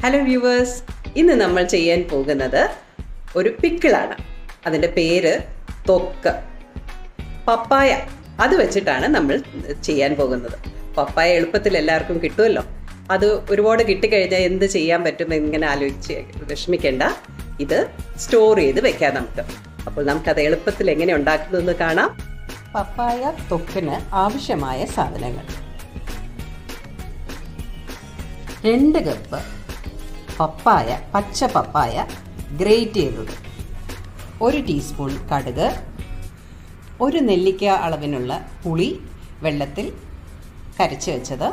Hello viewers ഇന്ന് നമ്മൾ ചെയ്യാൻ പോകുന്നത് ഒരു പിക്കിളാണ് അതിൻ്റെ പേര് തൊക്ക് പപ്പായ അത് വെച്ചിട്ടാണ് നമ്മൾ ചെയ്യാൻ പോകുന്നത് പപ്പായ എളുപ്പത്തിൽ എല്ലാവർക്കും കിട്ടുമല്ലോ അത് ഒരുപാട് കിട്ടിക്കഴിഞ്ഞാൽ എന്ത് ചെയ്യാൻ പറ്റും ഇങ്ങനെ ആലോചിച്ച് വിഷമിക്കേണ്ട ഇത് സ്റ്റോർ ചെയ്ത് വെക്കാം നമുക്ക് അപ്പോൾ നമുക്കത് എളുപ്പത്തിൽ എങ്ങനെ ഉണ്ടാക്കുന്നതെന്ന് കാണാം പപ്പായ തൊക്കിന് ആവശ്യമായ സാധനങ്ങൾ രണ്ട് കപ്പ് പപ്പായ പച്ച പപ്പായ ഗ്രേറ്റ് ചെയ്തത് ഒരു ടീസ്പൂൺ കടുക് ഒരു നെല്ലിക്ക അളവിനുള്ള പുളി വെള്ളത്തിൽ കരച്ച് വെച്ചത്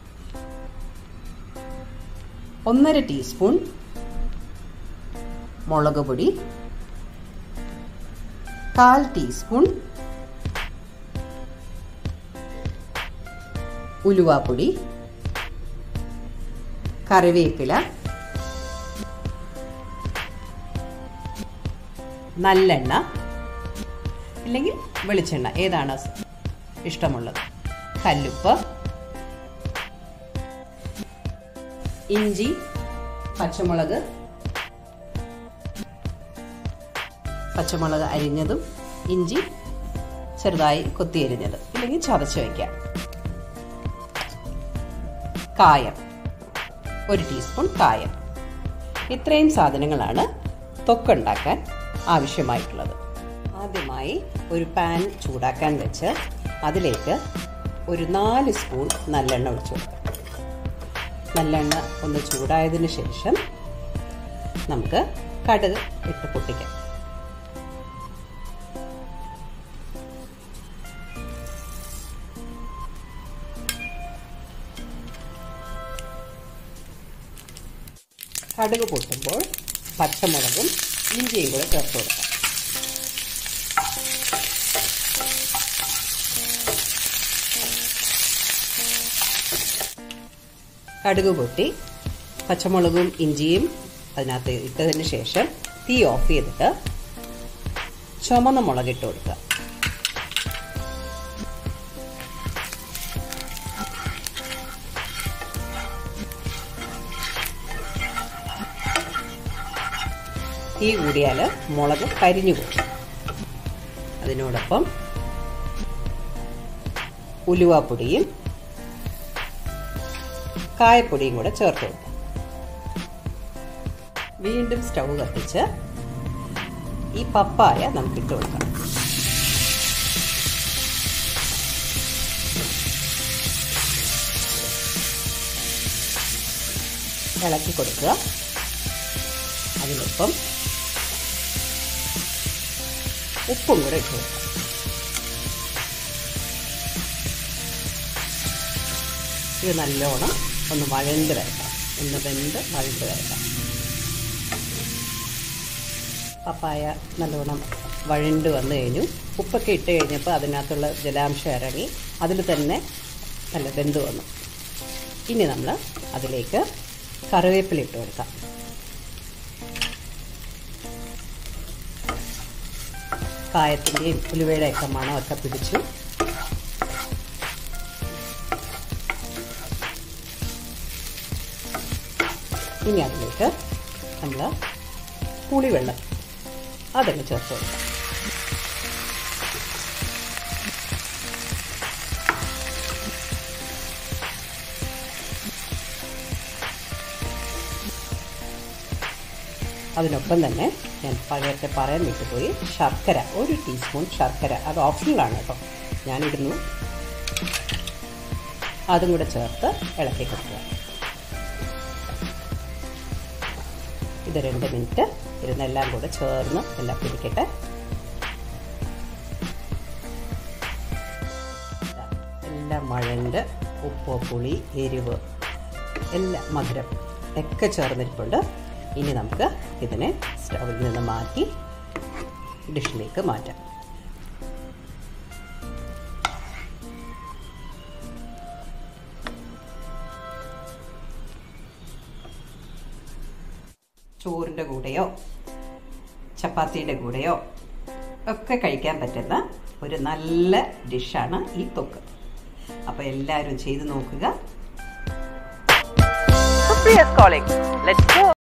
ഒന്നര ടീസ്പൂൺ മുളക് പൊടി കാൽ ടീസ്പൂൺ ഉലുവാപ്പൊടി കറിവേപ്പില നല്ലെണ്ണ അല്ലെങ്കിൽ വെളിച്ചെണ്ണ ഏതാണ് ഇഷ്ടമുള്ളത് കല്ലുപ്പ് ഇഞ്ചി പച്ചമുളക് പച്ചമുളക് അരിഞ്ഞതും ഇഞ്ചി ചെറുതായി കൊത്തി അരിഞ്ഞത് ഇല്ലെങ്കിൽ ചതച്ച് വയ്ക്കാം കായം ഒരു ടീസ്പൂൺ കായം ഇത്രയും സാധനങ്ങളാണ് തൊക്കുണ്ടാക്കാൻ ആവശ്യമായിട്ടുള്ളത് ആദ്യമായി ഒരു പാൻ ചൂടാക്കാൻ വെച്ച് അതിലേക്ക് ഒരു നാല് സ്പൂൺ നല്ലെണ്ണ ഒഴിച്ചു കൊടുക്കാം നല്ലെണ്ണ ഒന്ന് ചൂടായതിനു ശേഷം നമുക്ക് കടുക് ഇട്ട് പൊട്ടിക്കാം കടുക് പൊട്ടുമ്പോൾ പച്ചമുളകും ഇഞ്ചിയും കൂടെ ചേർത്ത് കൊടുക്കാം കടുക് പൊട്ടി പച്ചമുളകും ഇഞ്ചിയും അതിനകത്ത് ഇട്ടതിന് ശേഷം തീ ഓഫ് ചെയ്തിട്ട് ചുമന്ന മുളക് ഇട്ട് കൊടുക്കുക തീ കൂടിയാൽ മുളക് കരിഞ്ഞു പോകും അതിനോടൊപ്പം ഉലുവാപ്പൊടിയും കായപ്പൊടിയും കൂടെ ചേർത്ത് കൊടുക്കാം വീണ്ടും സ്റ്റൗ കത്തിച്ച് ഈ പപ്പായ നമുക്ക് ഇട്ട് കൊടുക്കാം ഇളക്കി കൊടുക്കുക അതിനൊപ്പം ഉപ്പും കൂടെ ഇട്ട് കൊടുക്കാം ഇത് നല്ലോണം ഒന്ന് വഴണ്ട് വരക്കാം ഒന്ന് വെന്ത് വഴണ്ട് വരക്കാം പപ്പായ നല്ലോണം വഴണ്ട് വന്നു കഴിഞ്ഞു ഉപ്പൊക്കെ ഇട്ട് കഴിഞ്ഞപ്പോൾ അതിനകത്തുള്ള ജലാംശം ഇറങ്ങി അതിൽ തന്നെ നല്ല വെന്ത് വന്നു ഇനി നമ്മൾ അതിലേക്ക് കറിവേപ്പില ഇട്ട് കൊടുക്കാം കായത്തിൻ്റെയും ഉലുവയുടെയൊക്കെ മണമൊക്കെ പിടിച്ചു ഇനി അതിലേക്ക് നമ്മൾ പുളിവെള്ളം അതങ്ങ് ചേർത്ത് കൊടുക്കാം അതിനൊപ്പം തന്നെ ഞാൻ പഴയത്തെ പറയാൻ വിട്ടുപോയി ശർക്കര ഒരു ടീസ്പൂൺ ശർക്കര അത് ഓപ്ഷണലാണ് കേട്ടോ ഞാനിടുന്നു അതും കൂടെ ചേർത്ത് ഇളക്കി കൊടുക്കുക ഇത് രണ്ട് മിനിറ്റ് ഇരുന്നെല്ലാം കൂടെ ചേർന്ന് എല്ലാം പിടിക്കട്ടെ എല്ലാം മഴണ്ട് ഉപ്പ് പുളി എരിവ് എല്ലാം മധുരം ഒക്കെ ചേർന്നിരിപ്പുണ്ട് ഇനി നമുക്ക് ഇതിനെ സ്റ്റൗവിൽ നിന്ന് മാറ്റി ഡിഷിലേക്ക് മാറ്റാം ചോറിൻ്റെ കൂടെയോ ചപ്പാത്തിയുടെ കൂടെയോ ഒക്കെ കഴിക്കാൻ പറ്റുന്ന ഒരു നല്ല ഡിഷാണ് ഈ തൊക്ക് അപ്പോൾ എല്ലാവരും ചെയ്ത് നോക്കുക Priya's calling. Let's go.